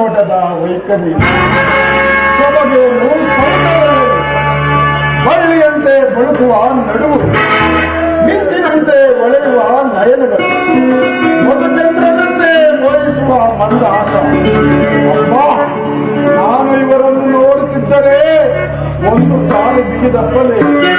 ನೋಟದ ವೈಖರಿ ಸೊಬಗೇನು ಸೌಂದರ್ಯವೇನು ಬಳ್ಳಿಯಂತೆ ಬಳುಕುವ ನಡುವು ಮಿಂಚಿನಂತೆ ಹೊಳೆಯುವ ನಯನಗಳು ಮಧುಚಂದ್ರನಂತೆ ಮೋಹಿಸುವ ಮಂದಹಾಸ ಅಬ್ಬಾ ನಾನು ಇವರನ್ನು ನೋಡುತ್ತಿದ್ದರೆ ಒಂದು ಸಾಲು ಬಿಗಿದಪ್ಪಲೇ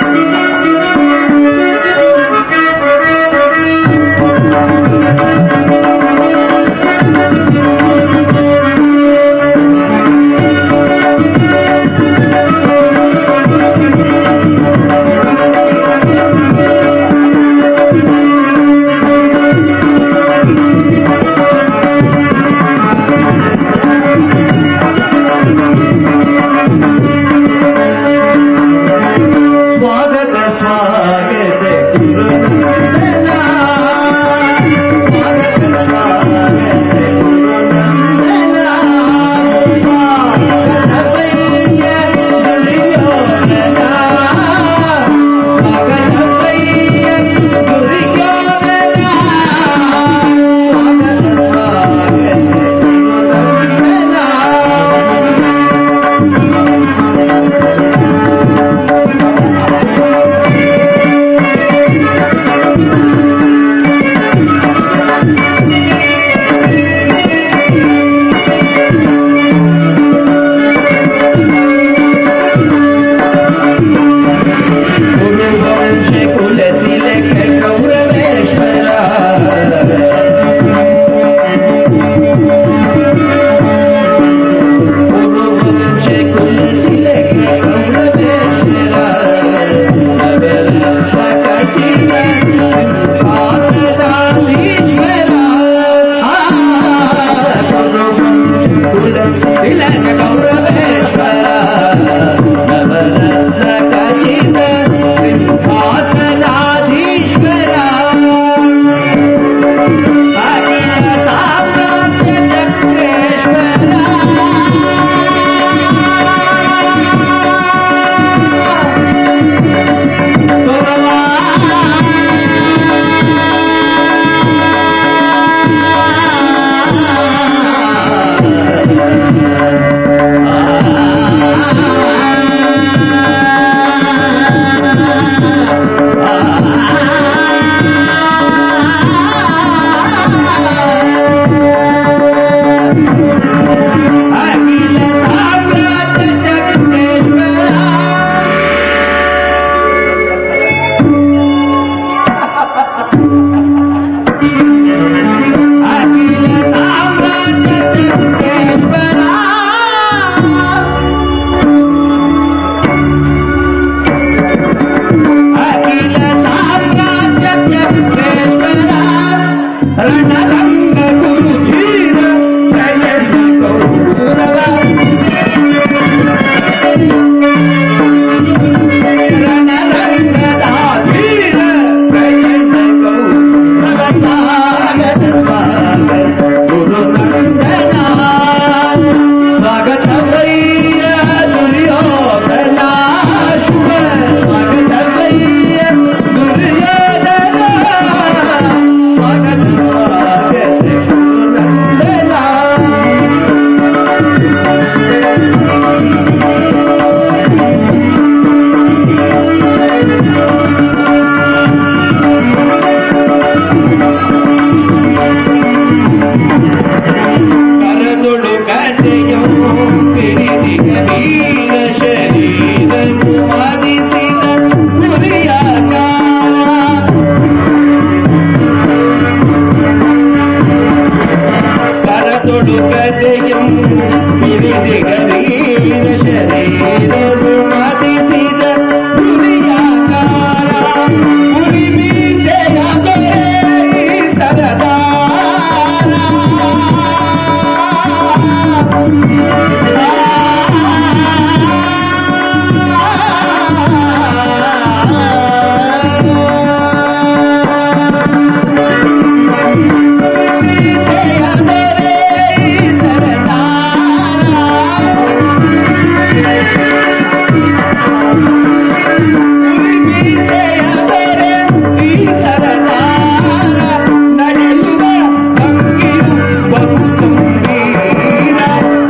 ಸ್ವಾಗತ ಸ್ವಾಗತ ಗುರುನಂದನ ಸ್ವಾಗತ ಸ್ವಾಗತ ಗುರುನಂದನ ಸ್ವಾಗತವಯ್ಯ ದುರ್ಯೋಧನ ಸ್ವಾಗತವಯ್ಯ ದುರ್ಯೋಧನ ಸ್ವಾಗತ ಸ್ವಾಗತ ಗುರುನಂದನ ಗುರುವಂಶ ಕುಲತಿಲಕ ಗೌರವೇಶ್ವರ ಗುರುವಂಶ ಕುಲತಿಲಕ ಗೌರವೇಶ್ವರ ಖಚಿತ ಸಿಂಹಾಸನಾಧೀಶ್ವರ ಗುರುವಂಶ ಕುಲ ತಿಲಕ ಗೌರವೇಶ್ವರ ನವರತ್ನ ಖಚಿತ ಸಿಂಹಾಸನಾಧೀಶ್ವರ ಅಖಿಲ ಸಾಮ್ರಾಜ್ಯ ಚಕ್ರೇಶ್ವರ ಅಖಿಲ ಸಾಮ್ರಾಜ್ಯ ಚಕ್ರೇಶ್ವರ ಅಖಿಲ ಸಾಮ್ರಾಜ್ಯ ಚಕ್ರೇಶ್ವರ ಅಖಿಲ ಸಾಮ್ರಾಜ್ಯ ಚಕ್ರೇಶ್ವರ ರಣರಂಗ ಗುರುಧೀರ ಪ್ರಚಂಡ ಗೌರವ ರಣರಂಗದಾಧೀರ ಪ್ರಚಂಡ ಗೌರವ ಸ್ವಾಗತ ಸ್ವಾಗತ ಗುರುನಂದನ ಸ್ವಾಗತವಯ್ಯ ದುರ್ಯೋಧನ ಶುಭ ಸ್ವಾಗತವಯ್ಯ ದುರ್ಯೋಧನ ಸ್ವಾಗತ ಸ್ವಾಗತ ಗುರುನಂದನ ಕರದೊಳು ಕಥೆಯೋ ಪಿಡಿದಿಗ ವೀರ ಶರೀರವು ಮದಿಸಿದ ಗುರಿಯಾಕಾರ ಕರದೊಳು ಕಥೆಯೋ ಪಿಡಿದಿಗ ವೀರ ಶರೀರವು ಮದಿಸಿದ ಗುರಿಯಾಕಾರ ಗುರಿ ಮೀಸೆಯ ದೊರೆ ಸರದಾರ ನಡೆಯುವ ಭಂಗಿಯು ಬಹು ಗಂಭೀರ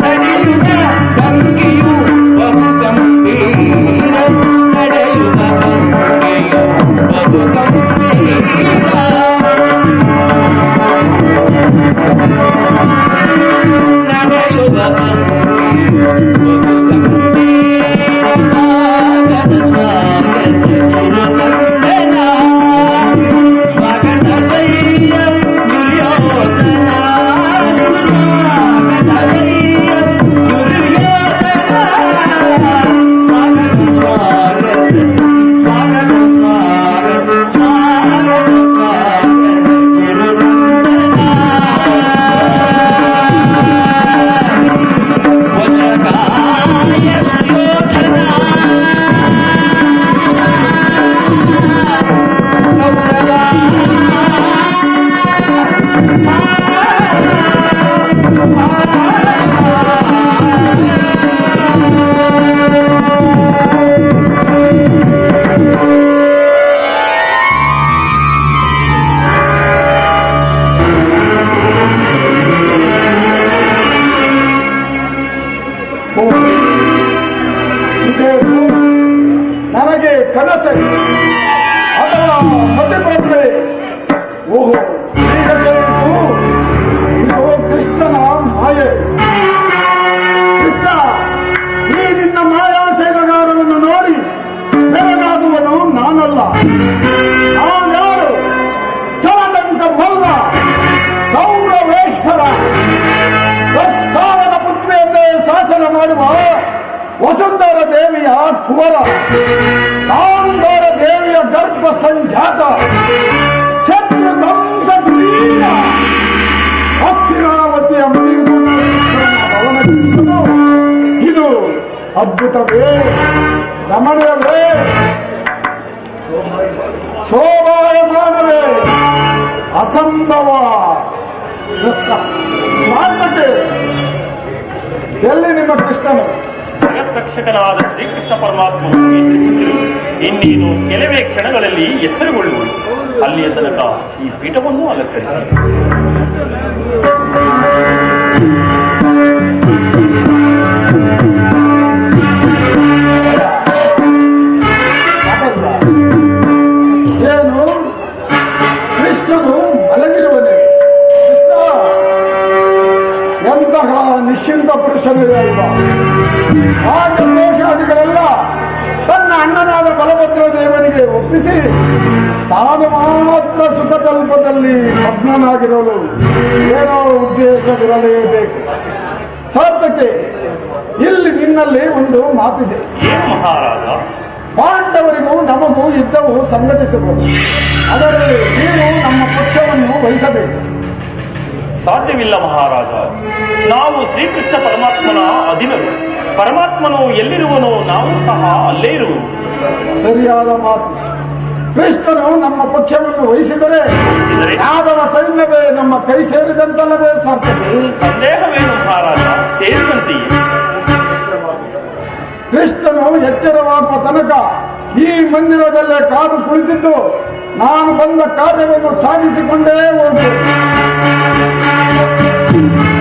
ಓ, ಇದೇನು ನನಗೆ ಕನಸೆ ಅಥವಾ ಮತಿಪ್ರಜ್ಞೆ ಓಹೋ ಈಗ ತಿಳಿಯಿತು ಇದು ಕೃಷ್ಣನ ಮಾಯೆ ಕೃಷ್ಣ ಈ ನಿನ್ನ ಮಾಯಾಚೈನಗಾರವನ್ನು ನೋಡಿ ಬೆರಗಾಗುವನು ನಾನಲ್ಲ ನಾನ್ಯಾರು ಚಲದಂಕ ಮಲ್ಲ ಗೌರವೇಶ್ವರ ದಸ್ಸಾವನ ಪುತ್ರಿಯನ್ನೇ ಶಾಸನ ಮಾಡುವ ವಸುಂಧರ ದೇವಿಯ ಕುವರ ಗಾಂಧಾರ ದೇವಿಯ ಗರ್ಭ ಸಂಜಾತ ಶತ್ರು ದಂತ ಧುರೀಣ ಅಸ್ಥಿರಾವತಿಯ ಮಣಿಪುರೇಶ್ವರನ ಭವನಕ್ಕಿಂತಲೂ ಇದು ಅದ್ಭುತವೇ ರಮಣೀಯವೇ ಶೋಭಾಯಮಾನವೇ ಅಸಂಭವ ಸಾರ್ಥಕೆ ಎಲ್ಲಿ ನಿಮ್ಮ ಕೃಷ್ಣನು ಜಗತ್ರಕ್ಷಕನಾದ ಶ್ರೀಕೃಷ್ಣ ಪರಮಾತ್ಮನು ನಿದ್ರಿಸುತ್ತಿರು ಇನ್ನೇನು ಕೆಲವೇ ಕ್ಷಣಗಳಲ್ಲಿ ಎಚ್ಚರಗೊಳ್ಳುವುದು ಅಲ್ಲಿಯ ತನಕ ಈ ಪೀಠವನ್ನು ಅಲಂಕರಿಸಿ ಅದಲ್ಲ ಏನು ಕೃಷ್ಣನು ಮಲಗಿರುವನೆ ಕೃಷ್ಣ ಎಂತಹ ನಿಶ್ಚಿಂತ ಪುರುಷನೇ ಅಲ್ವಾ ಆಗ ಕೋಶಾದಿಗಳೆಲ್ಲ ತನ್ನ ಅಣ್ಣನಾದ ಬಲಭದ್ರ ದೇವನಿಗೆ ಒಪ್ಪಿಸಿ ತಾನು ಮಾತ್ರ ಸುಖತಲ್ಪದಲ್ಲಿ ಮಗ್ನನಾಗಿರಲು ಏನೋ ಉದ್ದೇಶವಿರಲೇಬೇಕು ಸಾರ್ಥಕ್ಕೆ ಇಲ್ಲಿ ನಿನ್ನಲ್ಲಿ ಒಂದು ಮಾತಿದೆ ಏನು ಮಹಾರಾಜ ಪಾಂಡವರಿಗೂ ನಮಗೂ ಯುದ್ಧವು ಸಂಘಟಿಸಬಹುದು ಅದರಲ್ಲಿ ನೀವು ನಮ್ಮ ಪಕ್ಷವನ್ನು ವಹಿಸಬೇಕು ಸಾಧ್ಯವಿಲ್ಲ ಮಹಾರಾಜ ನಾವು ಶ್ರೀಕೃಷ್ಣ ಪರಮಾತ್ಮನ ಅಧೀನರು ಪರಮಾತ್ಮನು ಎಲ್ಲಿರುವನೋ ನಾವು ಸಹ ಅಲ್ಲೇ ಇರುವುದು ಸರಿಯಾದ ಮಾತು ಕೃಷ್ಣನು ನಮ್ಮ ಪಕ್ಷವನ್ನು ವಹಿಸಿದರೆ ವಹಿಸಿದರೆ? ಯಾದವ ಸೈನ್ಯವೇ ನಮ್ಮ ಕೈ ಸೇರಿದಂತಲ್ಲವೇ ಸಾರ್ಥಕೆ ಸಂದೇಹವೇನು ಮಹಾರಾಜ ಸೇರಿದಂತೆಯೇ ಕೃಷ್ಣನು ಎಚ್ಚರವಾಗುವ ತನಕ ಈ ಮಂದಿರದಲ್ಲೇ ಕಾದು ಕುಳಿತಿದ್ದು ನಾನು ಬಂದ ಕಾರ್ಯವನ್ನು ಸಾಧಿಸಿಕೊಂಡೇ ಹೋಗ್ತೇನೆ